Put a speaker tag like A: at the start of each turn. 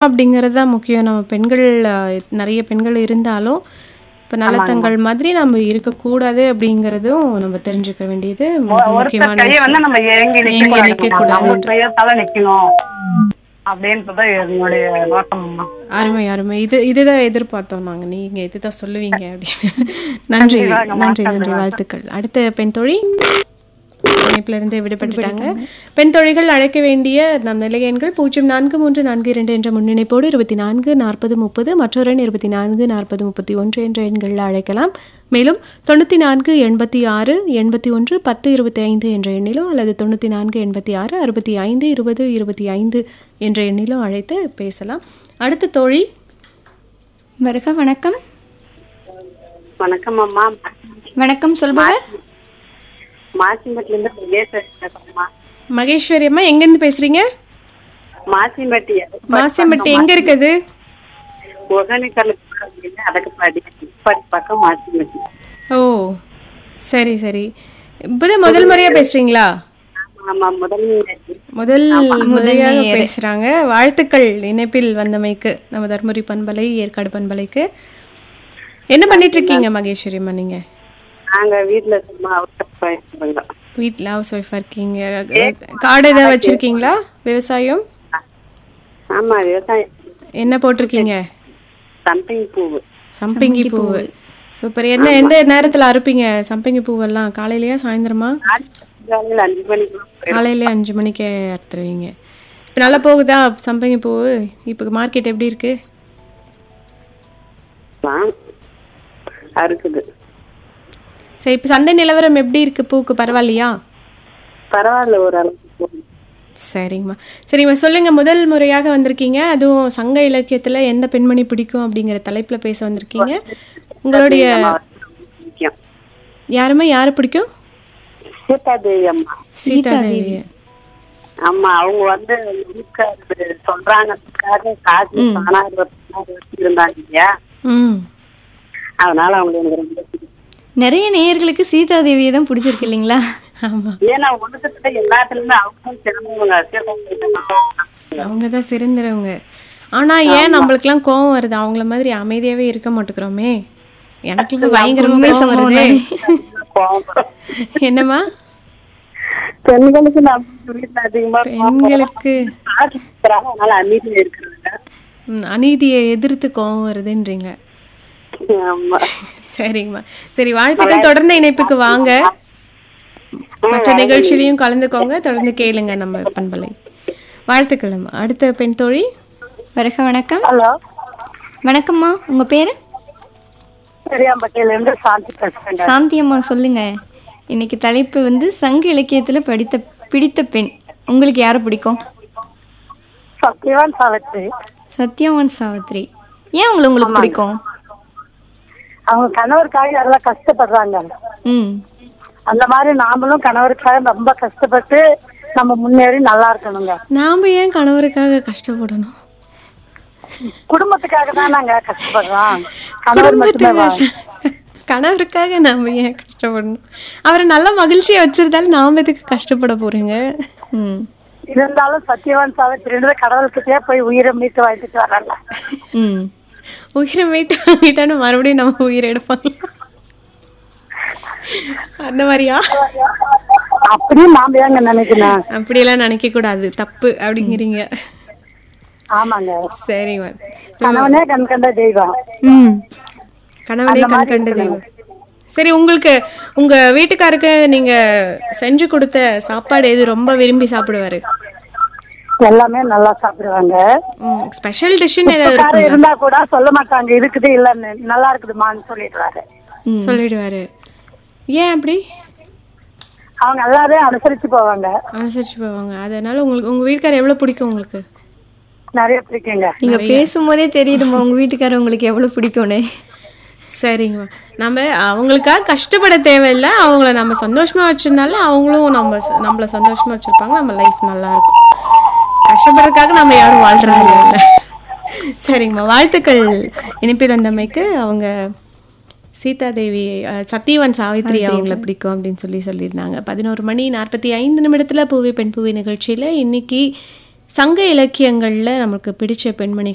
A: அப்படிங்கிறது தான் முக்கியம் நம்ம பெண்கள் அஹ், நிறைய பெண்கள் இருந்தாலும் இப்போ நலத்தங்கள் மாதிரி நம்ம இருக்கக்கூடாது அப்படிங்கிறதும் நம்ம தெரிஞ்சுக்க வேண்டியது மிக
B: ஒருத்தர்
A: முக்கியமான
B: கையை வந்து
A: விஷயம்.
B: நம்ம இறங்கி
A: இறங்கி
B: நிக்க
A: நிக்கக்கூடாது
B: கூடாது
A: என்று.
B: கையத்தால நிக்கணும் அப்படின்றது என்னுடைய நோக்கம் அம்மா.
A: அருமை அருமை இது இதுதான் எதிர்பார்த்தோம் நாங்க நீங்க இதுதான் சொல்லுவீங்க அப்படின்னு நன்றி
B: கண்டிப்பாக,
A: நன்றி நன்றி வாழ்த்துக்கள் அடுத்த பெண் தோழி இணைப்புல இருந்து விடுபட்டுட்டாங்க பெண் தோழிகள் அழைக்க வேண்டிய நம் நிலைய எண்கள் பூஜ்ஜியம் நான்கு மூன்று நான்கு இரண்டு என்ற முன்னிணைப்போடு இருபத்தி நான்கு நாற்பது முப்பது மற்றொரு எண் இருபத்தி நான்கு நாற்பது முப்பத்தி ஒன்று என்ற எண்களில் அழைக்கலாம் மேலும் தொண்ணூற்றி நான்கு எண்பத்தி ஆறு எண்பத்தி ஒன்று பத்து இருபத்தி ஐந்து என்ற எண்ணிலோ அல்லது தொண்ணூற்றி நான்கு எண்பத்தி ஆறு அறுபத்தி ஐந்து இருபது இருபத்தி ஐந்து என்ற எண்ணிலோ அழைத்து பேசலாம் அடுத்த தோழி
C: வருக வணக்கம்
B: வணக்கம் அம்மா
C: வணக்கம் சொல்பவர்
B: மாசிம்பட்டில இருந்து பேசுறேன்மா
A: மகேஸ்வரி அம்மா எங்கேருந்து பேசுறீங்க
B: மாசிம்பட்டி
A: மாசியம்பட்டி எங்க இருக்குது
B: ஒகேனக்கலுக்கு அதுக்கு படி படி பக்கம் மாசிம்பட்டி
A: ஓ சரி சரி இப்போதான் முதல் முறையா பேசுறீங்களா
B: ஆமா முதல்
A: முதல் முறையாக பேசுறாங்க வாழ்த்துக்கள் இணைப்பில் வந்தமைக்கு நம்ம தர்மபுரி பண்பலை ஏற்காடு பண்பலைக்கு என்ன பண்ணிட்டு இருக்கீங்க மகேஸ்வரி அம்மா நீங்க
B: நாங்க வீட்டுல சும்மா போயிருந்தோம்
A: வீட்டில் ஹவுஸ் ஒய்ஃபாக இருக்கீங்க காடு ஏதாவது வச்சிருக்கீங்களா விவசாயம்
B: ஆமா விவசாயம்
A: என்ன போட்டிருக்கீங்க
B: சம்பிங் பூவு
A: சம்பங்கி பூவு சூப்பர் என்ன எந்த நேரத்துல அறுப்பீங்க சம்பங்கி பூவெல்லாம் காலையிலயா சாயந்தரமா
B: காலையில அஞ்சு மணிக்கு
A: காலையில அஞ்சு மணிக்கே அறுத்துருவீங்க இப்போ நல்லா போகுதா சம்பங்கி பூவு இப்போ மார்க்கெட் எப்படி இருக்கு
B: தான் அறுக்குது
A: சரி இப்போ சந்தை நிலவரம் எப்படி இருக்கு பூக்கு பரவாயில்லையா
B: பரவாயில்ல ஒரு அளவுக்கு போகுது.
A: சரிங்கம்மா சரிங்கம்மா சொல்லுங்க முதல் முறையாக வந்திருக்கீங்க அதுவும் சங்க இலக்கியத்துல எந்த பெண்மணி பிடிக்கும் அப்படிங்கிற தலைப்புல பேச வந்திருக்கீங்க உங்களுடைய
B: முக்கியம்
A: யாருமே யாரை பிடிக்கும்
B: சீதா தேவி அம்மா
A: சீதா தேவி
B: ஆமா அவங்க வந்து இருக்க அது சொல்றாங்கறதுக்காக காசு பணம் இருந்தாங்க இல்லையா
C: ம்
B: அதனால அவங்களுக்கு எனக்கு ரொம்ப பிடிக்கும்
C: நிறைய நேயர்களுக்கு சீதாதேவியை தான் பிடிச்சிருக்கு இல்லைங்களா
A: ஆமா
B: ஏன்னா உலகத்துல எல்லாத்துலயுமே அவங்க சிறந்தவங்க சீதா
A: அவங்க தான் சிறந்தவங்க ஆனா ஏன் நம்மளுக்குலாம் கோவம் வருது அவங்கள மாதிரி அமைதியாவே இருக்க மாட்டேங்கிறோமே எனக்கு பயங்கரமா கோவம் வருதே என்னம்மா
B: பெண்களுக்கு நம்ம வீட்டுல அதிகமா
A: பெண்களுக்கு
B: காசு கொடுக்குறாங்க அதனால அமைதியா இருக்கிறாங்க
A: ம், அநீதியை எதிர்த்து கோவம் வருதுன்றீங்க
B: ஆமா
A: சரிங்கம்மா சரி வாழ்த்துக்கள் தொடர்ந்து இணைப்புக்கு வாங்க மற்ற நிகழ்ச்சியிலையும் கலந்துக்கோங்க தொடர்ந்து கேளுங்க நம்ம பண்பலை வாழ்த்துக்கள் அம்மா அடுத்த பெண் தோழி
C: வருக வணக்கம்
B: ஹலோ
C: வணக்கம்மா உங்க பேரு
B: பெரியாம்பட்டியில இருந்து சாந்தி பேசுறேங்க
C: சாந்தி அம்மா சொல்லுங்க இன்னைக்கு தலைப்பு வந்து சங்க இலக்கியத்துல படித்த பிடித்த பெண் உங்களுக்கு யாரை பிடிக்கும்
B: சத்யவான் சாவித்ரி
C: சத்யவான் சாவித்ரி ஏன் உங்களை உங்களுக்கு பிடிக்கும்
B: அவங்க கணவருக்காக எல்லாம் கஷ்டப்படுறாங்க
C: ம்
B: அந்த மாதிரி நாமளும் கணவருக்காக ரொம்ப கஷ்டப்பட்டு நம்ம முன்னேறி நல்லா இருக்கணுங்க
A: நாம ஏன் கணவருக்காக கஷ்டப்படணும்
B: குடும்பத்துக்காக தான் நாங்க கஷ்டப்படுறோம் கணவர் மட்டுமே வா-
A: கணவருக்காக நாம ஏன் கஷ்டப்படணும் அவரை நல்ல மகிழ்ச்சியா வச்சிருந்தாலும் நாம எதுக்கு கஷ்டப்பட போறீங்க
C: ம்
B: இருந்தாலும் சத்யவான் சாவித்திரி கடவுள்கிட்டயே போய் உயிரை மீட்டு வாங்கிட்டு வரல
C: ம்
A: உயிரை மீட்டு வாங்கிட்டானு மறுபடியும் நம்ம உயிரை எடுப்பாங்க அந்த மாதிரியா
B: அப்படியும் நாம ஏங்க நினைக்கணும்
A: அப்படியெல்லாம் நினைக்க கூடாது தப்பு அப்படிங்கிறீங்க
B: ஆமாங்க
A: சரிங்க
B: கணவனே கண் கண்ட தெய்வம்
A: ம் கணவனே கண் கண்ட தெய்வம் சரி உங்களுக்கு உங்க வீட்டுக்காருக்கு நீங்க செஞ்சு கொடுத்த சாப்பாடு எது ரொம்ப விரும்பி சாப்பிடுவாரு
B: எல்லாமே நல்லா சாப்பிடுவாங்க
A: ஸ்பெஷல் டிஷ்னு ஏதாவது
B: காரம்
A: இருக்குங்களா?
B: இருந்தா கூட சொல்ல மாட்டாங்க இருக்குது இல்லன்னு நல்லா இருக்குதுமான்னு சொல்லிடுவாரு
A: சொல்லிடுவாரு ஏன் அப்படி
B: அவங்க எல்லாரையும் அனுசரிச்சு போவாங்க
A: அனுசரிச்சு போவாங்க அதனால உங்களுக்கு உங்க வீட்டுக்காரர் எவ்வளவு பிடிக்கும் உங்களுக்கு
B: நிறைய பிடிக்குங்க
C: நீங்க பேசும்போதே தெரியுதுமா உங்க வீட்டுக்காரர் உங்களுக்கு எவ்வளவு பிடிக்கும்னு
A: சரிங்கம்மா நம்ம அவங்களுக்காக கஷ்டப்பட தேவையில்லை அவங்கள நம்ம சந்தோஷமா வச்சிருந்தாலும் அவங்களும் நம்ம ச- நம்மள சந்தோஷமா வச்சிருப்பாங்க நம்ம லைஃப் நல்லா இருக்கும் கஷ்டப்படுறதுக்காக நம்ம யாரும் வாழ்றது இல்லை சரிங்கம்மா வாழ்த்துக்கள் இனிப்பில் வந்தமைக்கு அவங்க சீதாதேவி அஹ், சத்தியவான் சாவித்ரி அவங்கள பிடிக்கும் அப்படின்னு சொல்லி சொல்லியிருந்தாங்க பதினோரு மணி நாற்பத்தி ஐந்து நிமிடத்துல பூவி பெண் பூவி நிகழ்ச்சியில இன்னைக்கு சங்க இலக்கியங்கள்ல நமக்கு பிடிச்ச பெண்மணிகள்